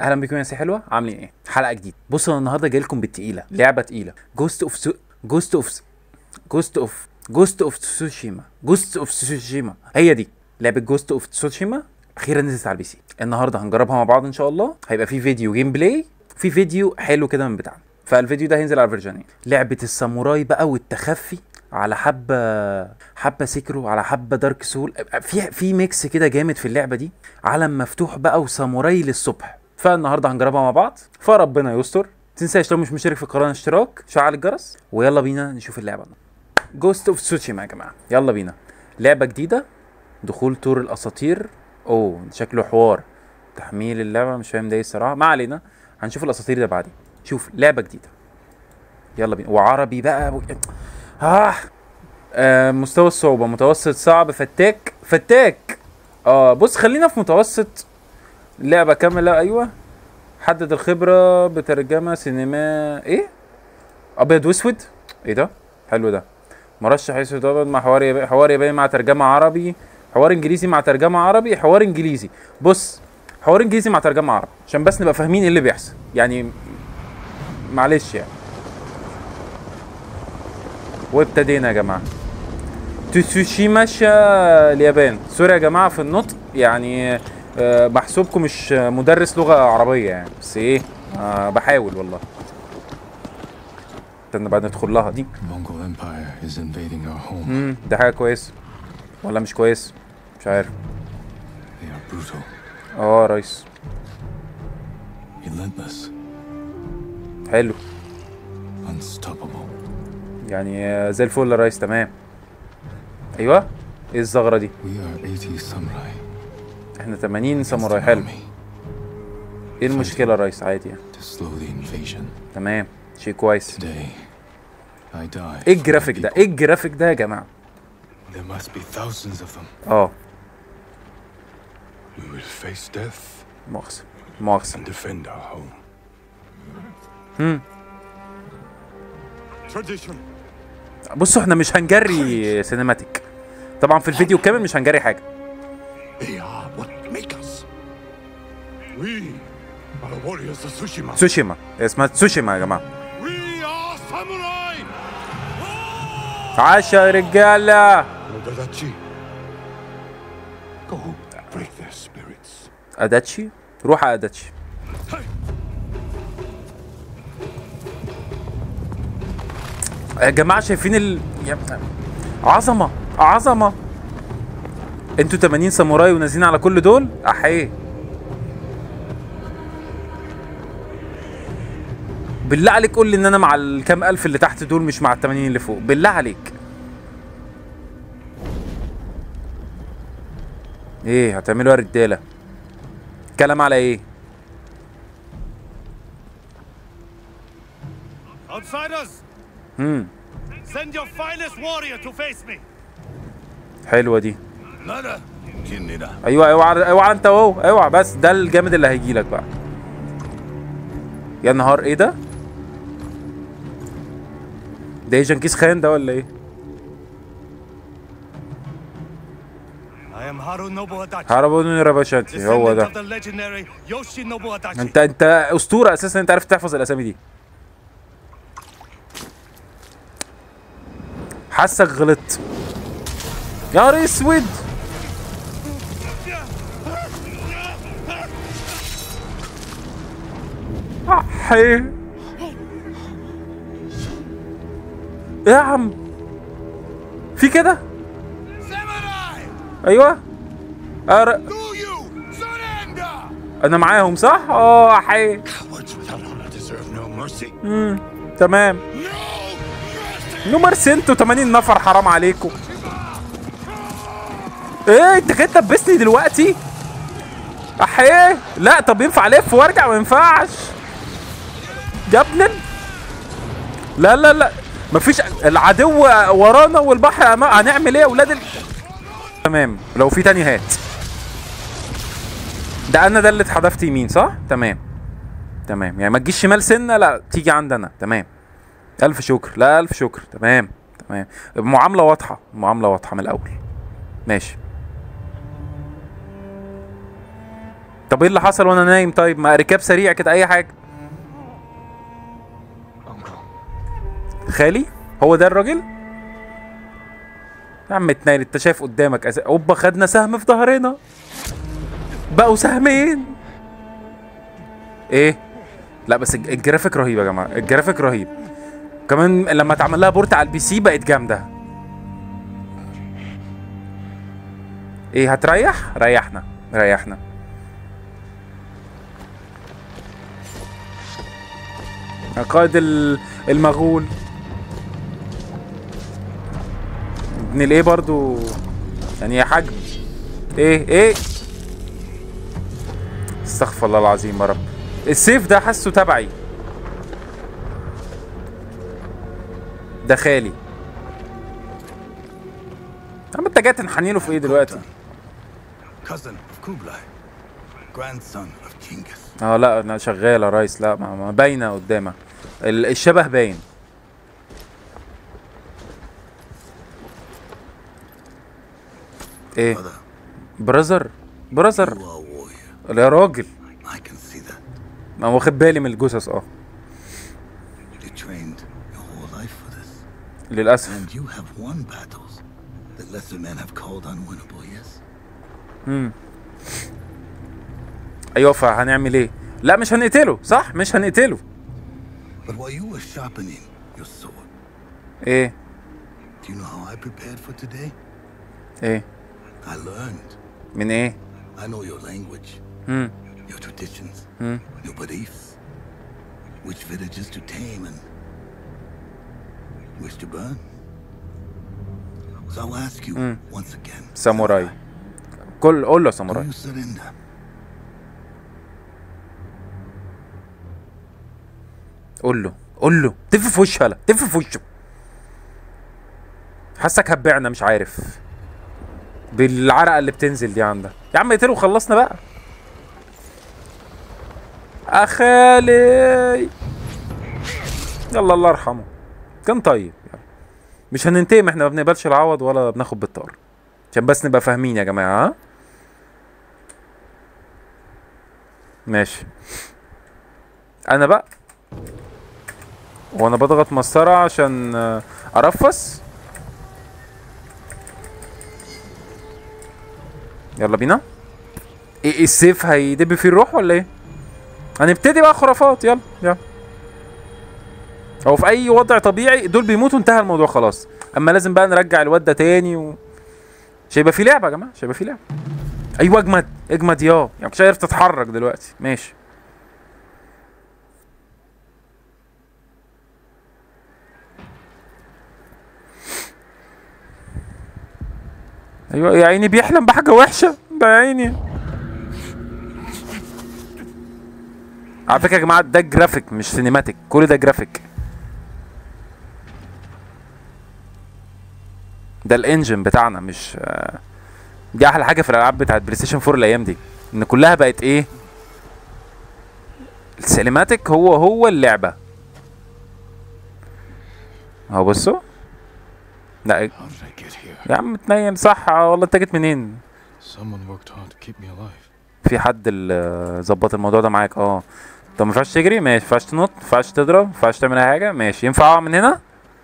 اهلا بكم يا ناس حلوه عاملين ايه حلقه جديده بصوا انا النهارده جاي لكم بالتقيله لعبه تقيله جوست اوف سو... جوست اوف جوست اوف جوست اوف تسوشيما جوست اوف تسوشيما هي دي لعبه جوست اوف تسوشيما اخيرا نزلت على البي سي النهارده هنجربها مع بعض ان شاء الله هيبقى في فيديو جيم بلاي في فيديو حلو كده من بتاعنا فالفيديو ده هينزل على فيرجنين لعبه الساموراي بقى والتخفي على حبه حبه سيكرو على حبه دارك سول في في ميكس كده جامد في اللعبه دي عالم مفتوح بقى وساموراي للصبح فالنهارده هنجربها مع بعض فربنا يستر تنساش لو مش مشترك في القناه اشتراك شغل الجرس ويلا بينا نشوف اللعبه جوست اوف تسوشيما يا جماعه يلا بينا لعبه جديده دخول تور الاساطير اوه شكله حوار تحميل اللعبه مش فاهم ده ايه الصراحه ما علينا هنشوف الاساطير ده بعدين شوف لعبه جديده يلا بينا وعربي بقى و... آه. آه مستوى الصعوبة متوسط صعب فتاك فتاك اه بص خلينا في متوسط لعبة كاملة ايوه حدد الخبرة بترجمة سينما ايه ابيض واسود ايه ده حلو ده مرشح اسود ابيض مع حوار ياباني حوار ياباني مع ترجمة عربي حوار انجليزي مع ترجمة عربي حوار انجليزي بص حوار انجليزي مع ترجمة عربي عشان بس نبقى فاهمين ايه اللي بيحصل يعني معلش يعني وابتدينا يا جماعه تسوشيما اليابان سوري يا جماعه في النطق يعني آه، بحسبكم مش مدرس لغه عربيه يعني بس ايه آه بحاول والله استنى بقى ندخل لها دي Mongol Empire is invading our home. امم ده حاجه كويس ولا مش كويس مش عارف They are brutal, اه يا ريس relentless, حلو unstoppable. يعني آه، زي الفل يا ريس تمام ايوه ايه الزغره دي We are 80 samurai. احنا 80 against ساموراي an حلو army ايه المشكله يا ريس عادي يعني To slow the invasion. تمام شيء كويس Today, I die. ايه for my الجرافيك ده people. ايه الجرافيك ده يا جماعه There must be thousands of them. اه We will face death مؤاخذة مؤاخذة and defend our home. هم Tradition. بصوا احنا مش هنجري سينماتيك طبعا في الفيديو كامل مش هنجري حاجة They are what make us. We are the warriors of Tsushima. تسوشيما اسمها تسوشيما يا جماعة We are samurai. عاش يا رجالة Nodadachi. Go break their spirits. أداتشي روح على أداتشي يا جماعة شايفين ال يا- عظمة عظمة انتوا 80 ساموراي ونازلين على كل دول احيه بالله عليك قول لي ان انا مع الكام الف اللي تحت دول مش مع ال 80 اللي فوق بالله عليك ايه هتعملوا يا رجاله كلام على ايه Outsiders, امم send your finest warrior to face me. حلوه دي Nada. Kinida. ايوه اوعى اوعى انت اهو اوعى بس ده الجامد اللي هيجي لك بقى يا نهار ايه ده ده ايه جنكيز خان ده ولا ايه I am Harunobu Adachi, هربوني رباشاتي هو descendant ده of the legendary Yoshinobu Adachi. انت انت اسطوره اساسا انت عارف تحفظ الاسامي دي حاسك غلطت يا نهار اسود احي ايه يا عم في كده Samurai, ايوه أر... do you surrender? انا معاهم صح اه احي Cowards without honor deserve no mercy. امم تمام No mercy. نمر سنتو 80 نفر حرام عليكم ايه انت كده تلبسني دلوقتي احيه لا طب ينفع الف وارجع ما ينفعش يا ابن ال- لا لا لا مفيش العدو ورانا والبحر أمام هنعمل ايه يا اولاد ال... تمام لو في تاني هات ده انا ده اللي اتحدفت يمين صح تمام تمام يعني ما تجيش شمال سنه لا تيجي عندنا تمام الف شكر لا الف شكر تمام تمام معامله واضحه معامله واضحه من الاول ماشي طب ايه اللي حصل وانا نايم طيب ما ركاب سريع كده اي حاجه Uncle. خالي هو ده الراجل يا عم اتنايل انت شايف قدامك أس... اوبا خدنا سهم في ظهرنا بقوا سهمين ايه لا بس الج- الجرافيك رهيب يا جماعه الجرافيك رهيب كمان لما اتعمل لها بورت على البي سي بقت جامده ايه هتريح ريحنا ريحنا قائد ال- المغول ابن الايه برضو يعني يا حجم ايه ايه استغفر الله العظيم يا رب السيف ده حاسه تبعي ده خالي عم انت جاي تنحني له في ايه دلوقتي Cousin of Kublai. Grandson of Genghis. اه لا انا شغال يا ريس لا ما, ما باينه قدامك ال- الشبه باين ايه Brother, برازر برازر you are a warrior. يا راجل I can see that. ما واخد بالي من الجثث اه You trained your whole life for this. للاسف And you have won battles that lesser men have called unwinnable, yes? ايوه فهنعمل ايه لا مش هنقتله صح مش هنقتله But while you were sharpening your sword, ايه do you know how I prepared for today? ايه I learned. من ايه I know your language, مم. your traditions, Hmm. your beliefs, which villages to tame and which to burn. So I'll ask you once again. ساموراي كل قول له Do ساموراي you surrender? قول له قول له تف في وشه هلا تف في وشه حاسك هبعنا مش عارف بالعرقه اللي بتنزل دي عندك يا عم اقتله وخلصنا بقى اخالي يلا الله يرحمه كان طيب يعني. مش هننتقم احنا ما بنقبلش العوض ولا بناخد بالطار عشان بس نبقى فاهمين يا جماعه ها ماشي انا بقى وانا بضغط مسطرة عشان آه، ارفس يلا بينا ايه إيه السيف هيدب فيه الروح ولا ايه هنبتدي بقى خرافات يلا يلا هو في اي وضع طبيعي دول بيموتوا انتهى الموضوع خلاص اما لازم بقى نرجع الواد ده تاني و... مش هيبقى في لعبه يا جماعه مش هيبقى في لعبه ايوه اجمد اجمد يا يعني مش عارف تتحرك دلوقتي ماشي ايوه يا عيني بيحلم بحاجه وحشه ده يا عيني على فكره يا جماعه ده جرافيك مش سينماتيك كل ده جرافيك ده الانجن بتاعنا مش آه، دي احلى حاجه في الالعاب بتاعت بلاي ستيشن 4 الايام دي ان كلها بقت ايه السينماتيك هو هو اللعبه اهو بصوا لا How did I get here? يا عم تنين صح آه، والله انت جيت منين Someone worked hard to keep me alive. في حد ال- ظبط الموضوع ده معاك اه طب ما ينفعش تجري ماشي ما ينفعش تنط ما ينفعش تضرب ما ينفعش تعمل اي حاجه ماشي ينفع اقع من هنا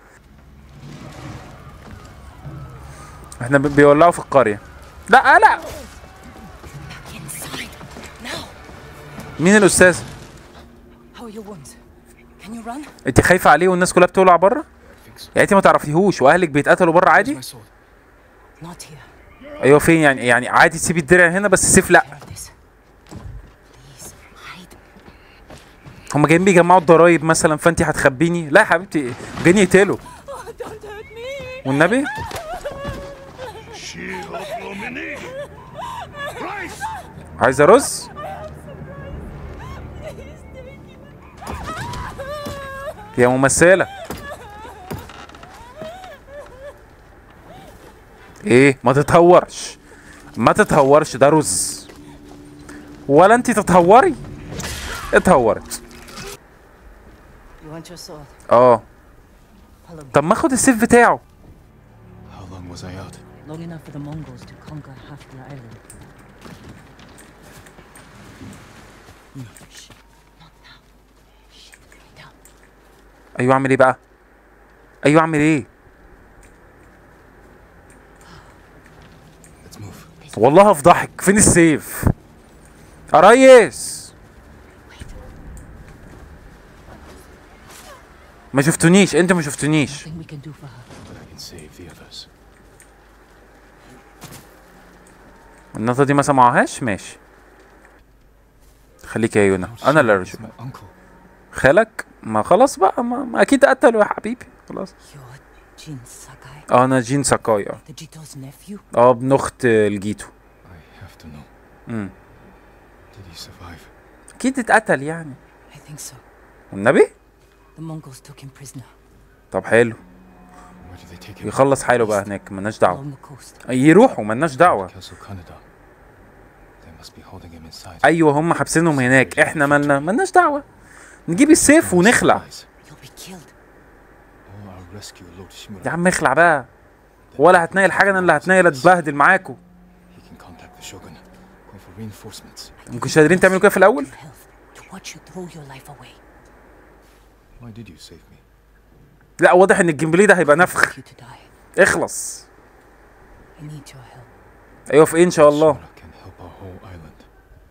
احنا بي- بيولعوا في القريه لا لا Inside. Now. مين الاستاذ How are your wounds? Can you run? انت خايفه عليه والناس كلها بتولع بره I think so. يعني انت ما تعرفيهوش واهلك بيتقتلوا بره Where's عادي my sword? Not here. ايوه فين يعني يعني عادي تسيبي الدرع هنا بس السيف لا Have this. Please hide. هم جايين بيجمعوا الضرايب مثلا فانت هتخبيني لا يا حبيبتي جايين يقتلوا Oh, don't hurt me. والنبي Shield Lumini. Rice! عايزه رز يا ممثله ايه ما تتهورش ما تتهورش ده رز ولا انت تتهوري اتهورت You want your sword? اه Follow me. طب ما اخد السيف بتاعه How long was I out? Long enough for the Mongols to conquer half the island. Shh. Not now. Shit. Lay down. ايوه اعمل ايه بقى ايوه اعمل ايه Let's move. والله هفضحك فين السيف يا ريس ما شفتونيش انت ما شفتونيش Nothing we can do for her. But I can save the others. النقطة دي ما سمعوهاش ماشي خليك يا يونا انا اللي It's ارجو my uncle. خالك ما خلاص بقى ما, ما اكيد قتلوا يا حبيبي خلاص You're Jin Sakai, اه انا جين ساكاي اه the Jito's nephew? اه ابن اخت الجيتو I have to know. امم Did he survive? اكيد اتقتل يعني I think so. والنبي The Mongols took him prisoner طب حلو Where did they take him? يخلص حاله بقى هناك ملناش دعوة along the coast. يروحوا ملناش دعوة Castle Kaneda. They must be holding him inside. ايوه هم حابسينهم هناك احنا مالنا ملناش دعوة نجيب السيف ونخلع Supplies. You'll be killed. Oh, I'll rescue Lord Shimura. يا عم اخلع بقى ولا هتنيل حاجة انا اللي هتنيل اتبهدل معاكوا He can contact the Shogun. Call for reinforcements. مكنتش قادرين تعملوا كده في الاول Your health to watch you throw your life away. Why did you save me? لا واضح ان الجيم بلاي ده هيبقى نفخ You to die. اخلص I need your help. ايوه في ايه ان شاء الله Shimura can help our whole island.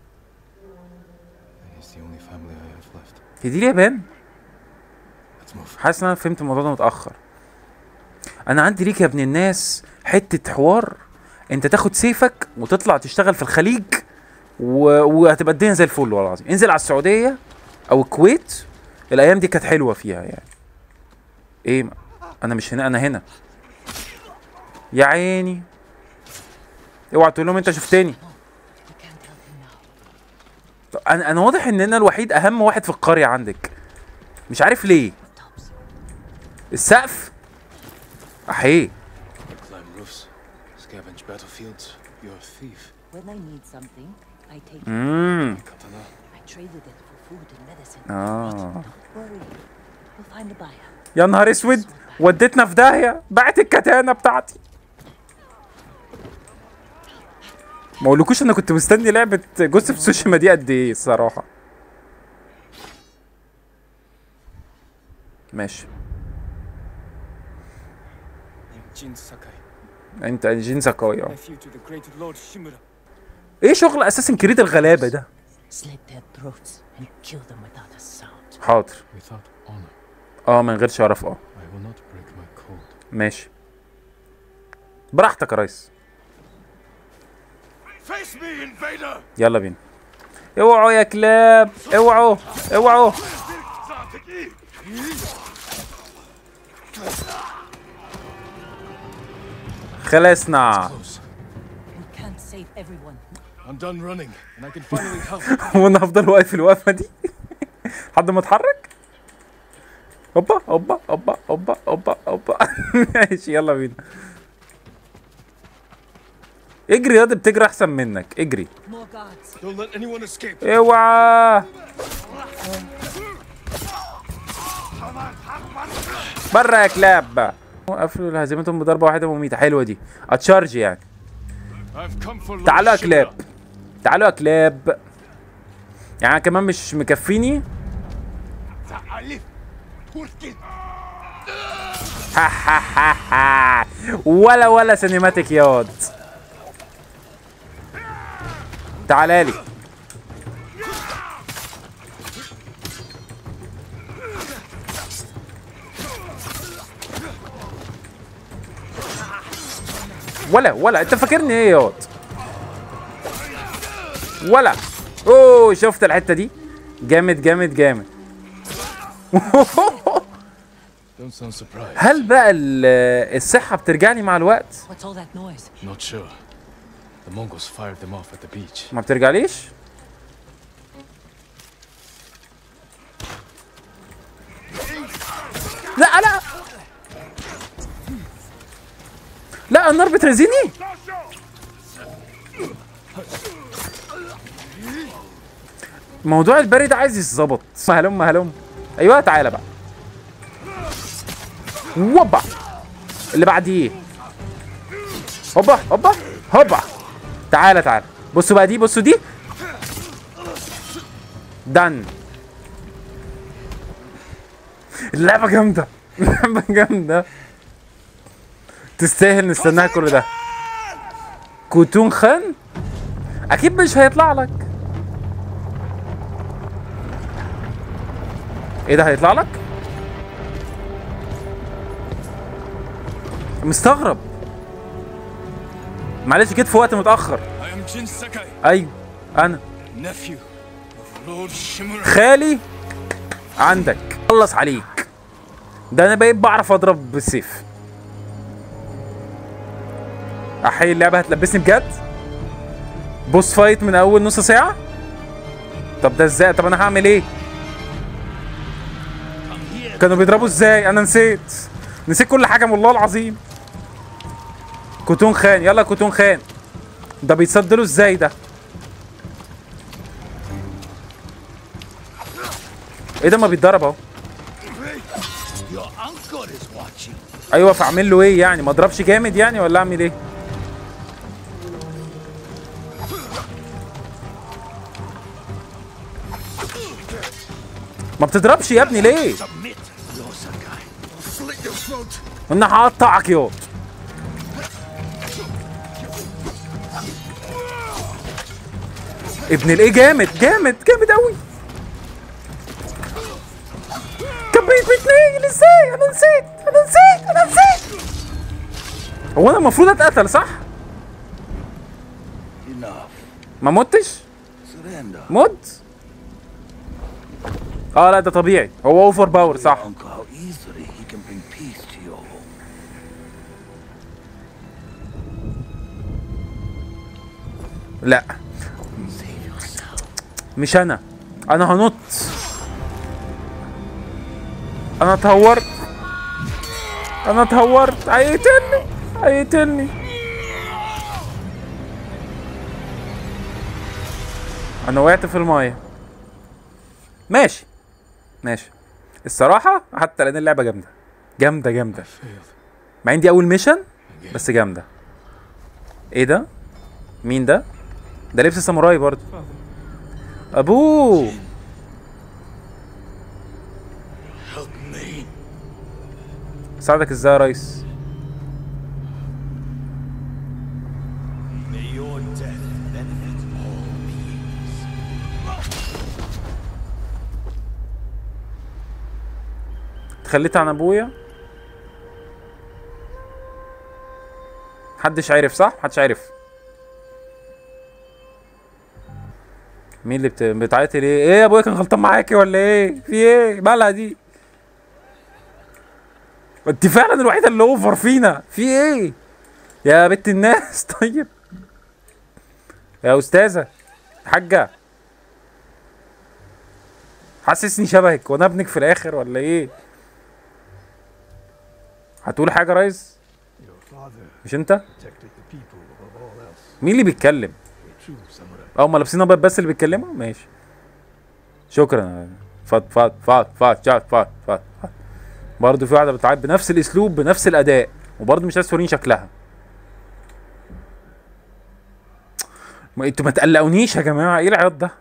And he's the only family I have left. هي دي اليابان Let's move. حاسس ان انا فهمت الموضوع ده متاخر انا عندي ليك يا ابن الناس حته حوار انت تاخد سيفك وتطلع تشتغل في الخليج و... وهتبقى الدنيا زي الفل والله العظيم انزل على السعوديه او الكويت الايام دي كانت حلوه فيها يعني ايه م- انا مش هنا انا هنا يا عيني اوعى تقول لهم انت شفتني We can't help him now. طب انا انا واضح ان انا الوحيد اهم واحد في القريه عندك مش عارف ليه Tops. السقف احيه Climb roofs. Scavenge battlefields. You're a thief. When I need something, I take it. امم Katana. I traded it for food and medicine. اه Don't worry. We'll find a buyer. يا نهار اسود وديتنا في داهيه بعت الكتانه بتاعتي ما اقولكوش انا كنت مستني لعبه جوست في سوشيما دي قد ايه الصراحه ماشي I'm Jin Sakai, انت جين ساكاي اه nephew to the great Lord Shimura. ايه شغل اساسن كريد الغلابه ده Slit their throats and kill them without a sound. حاضر Without honor, اه من غير شرف اه I will not break my code. ماشي براحتك يا ريس Face me, invader! يلا بينا اوعوا يا كلاب اوعوا اوعوا خلصنا Close. We can't save everyone. I'm done running, and I can finally help. وانا هفضل واقف الوقفه دي لحد ما اتحرك هوبا هوبا هوبا هوبا هوبا هوبا ماشي يلا بينا اجري يا واد بتجري احسن منك اجري More guards. Don't let anyone escape. اوعى برا يا كلاب قفلوا هزيمتهم بضربه واحده مميته حلوه دي اتشارج يعني I've come for Lord تعالوا يا Shimura. كلاب تعالوا يا كلاب يعني أنا كمان مش مكفيني Alif! Turkin! ولا ولا سينماتيك يا واد تعالى لي ولا ولا انت فاكرني ايه يا واد ولا اوه شفت الحته دي جامد جامد جامد Don't sound surprised. هل بقى ال- الصحة بترجع لي مع الوقت؟ What's all that noise? Not sure. The Mongols fired them off at the beach. ما بترجعليش؟ لا لا لا النار بترزيني موضوع البري ده عايز يتظبط هلم هلم ايوه تعالى بقى وبا اللي بعديه هوبا هوبا هوبا تعالى تعالى بصوا بقى دي بصوا دي دن اللعبة جامدة اللعبة جامدة تستاهل نستناها كل ده كوتون خان اكيد مش هيطلع لك ايه ده هيطلع لك مستغرب معلش جيت في وقت متاخر I am Jin Sakai, ايوه انا nephew of Lord Shimura. خالي عندك خلص عليك ده انا بقيت بعرف اضرب بالسيف احيي اللعبه هتلبسني بجد بوس فايت من اول نص ساعه طب ده ازاي طب انا هعمل ايه كانوا بيضربوا ازاي انا نسيت نسيت كل حاجه والله العظيم كوتون خان يلا كوتون خان ده بيتصدروا ازاي ده ايه ده ما بيتضرب اهو Your uncle is watching. ايوه فاعمل له ايه يعني ما اضربش جامد يعني ولا اعمل ايه ما بتضربش يا ابني ليه Submit, Lord Sakai. Slit your throat. انا هقطعك ياض ابن الايه جامد جامد جامد قوي كان بي- بيتنقل ازاي انا نسيت انا نسيت انا نسيت هو انا المفروض اتقتل صح Enough. ما متش Surrender. مت اه لا ده طبيعي هو اوفر باور صح Uncle, how easily he can bring peace to your home. لا Save yourself. مش انا انا هنط انا اتهورت انا اتهورت هيقتلني هيقتلني انا وقعت في المايه ماشي ماشي الصراحة حتى لان اللعبة جامدة جامدة جامدة مع ان دي اول ميشن بس جامدة ايه ده مين ده ده لبس ساموراي برضه ابوه Help me. ساعدك ازاي يا ريس May your death benefit all beings. اتخليت عن ابويا محدش عارف صح محدش عارف مين اللي بت... بتعيطي ليه ايه يا ابويا كان غلطان معاكي ولا ايه في ايه مالها دي انت فعلا الوحيده اللي اوفر فينا في ايه يا بنت الناس طيب يا استاذه حاجه حاسسني شبهك وانا ابنك في الاخر ولا ايه هتقول حاجه يا ريس Your father مش انت protected the people above all else. مين اللي بيتكلم A true samurai. اه هم لابسين ابيض بس اللي بيتكلموا ماشي شكرا فات فات فات فات فات فات فات فات برضه في واحده بتعيط بنفس الاسلوب بنفس الاداء وبرضه مش عايز توريني شكلها ما انتوا ما تقلقونيش يا جماعه ايه العياط ده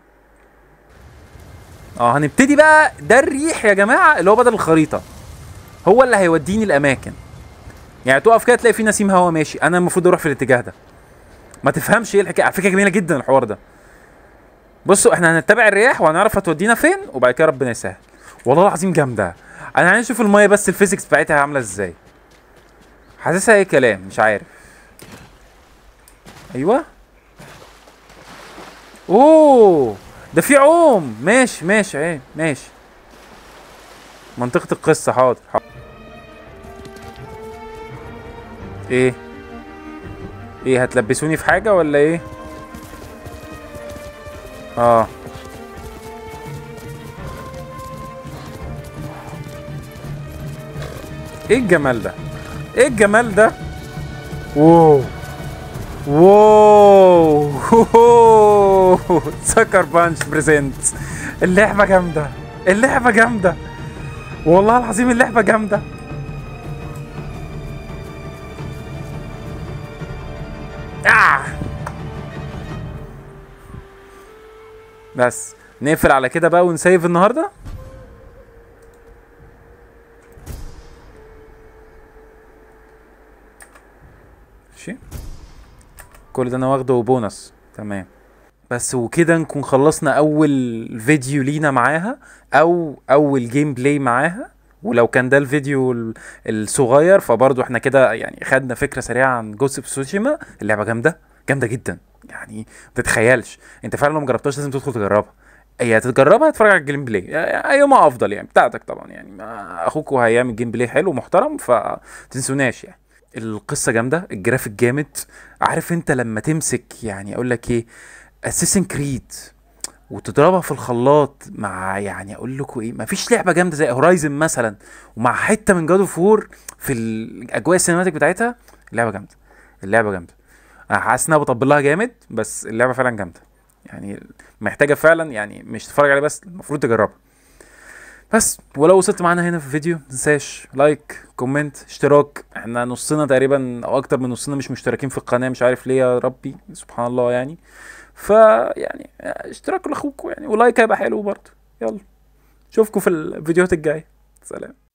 اه هنبتدي بقى ده الريح يا جماعه اللي هو بدل الخريطه هو اللي هيوديني الاماكن يعني تقف كده تلاقي في نسيم هوا ماشي انا المفروض اروح في الاتجاه ده ما تفهمش ايه الحكايه على فكره جميله جدا الحوار ده بصوا احنا هنتبع الرياح وهنعرف هتودينا فين وبعد كده ربنا يسهل والله العظيم جامده انا عايز اشوف المايه بس الفيزيكس بتاعتها عامله ازاي حاسسها اي كلام مش عارف ايوه اوه ده في عوم ماشي ماشي ايه ماشي منطقة القصة حاضر حاضر ايه ايه هتلبسوني في حاجة ولا ايه اه ايه الجمال ده ايه الجمال ده واو واو سكر بانش بريزنت اللعبة جامدة اللعبة جامدة والله العظيم اللعبة جامدة آه. بس نقفل على كده بقى ونسيف النهارده ماشي كل ده انا واخده بونص تمام بس وكده نكون خلصنا اول فيديو لينا معاها او اول جيم بلاي معاها ولو كان ده الفيديو ال- الصغير فبرضه احنا كده يعني خدنا فكره سريعه عن جوست اوف سوشيما اللعبه جامده جامده جدا يعني ما تتخيلش انت فعلا لو ما جربتهاش لازم تدخل تجربها هي تجربها تتفرج على الجيم بلاي ايهما افضل يعني بتاعتك طبعا يعني ما اخوك هيعمل جيم بلاي حلو ومحترم فتنسوناش يعني القصه جامده الجرافيك جامد عارف انت لما تمسك يعني اقول لك ايه اساسن كريد وتضربها في الخلاط مع يعني اقول لكم ايه مفيش لعبه جامده زي هورايزن مثلا ومع حته من جاد اوف وور في الاجواء السينماتيك بتاعتها اللعبه جامده اللعبه جامده انا حاسس ان انا بطبل لها جامد بس اللعبه فعلا جامده يعني محتاجه فعلا يعني مش تتفرج عليها بس المفروض تجربها بس ولو وصلت معانا هنا في الفيديو متنساش لايك كومنت اشتراك احنا نصنا تقريبا او اكتر من نصنا مش مشتركين في القناه مش عارف ليه يا ربي سبحان الله يعني فيعني اشتراك لاخوكم يعني ولايك هيبقى حلو برضه يلا اشوفكم في الفيديوهات الجايه سلام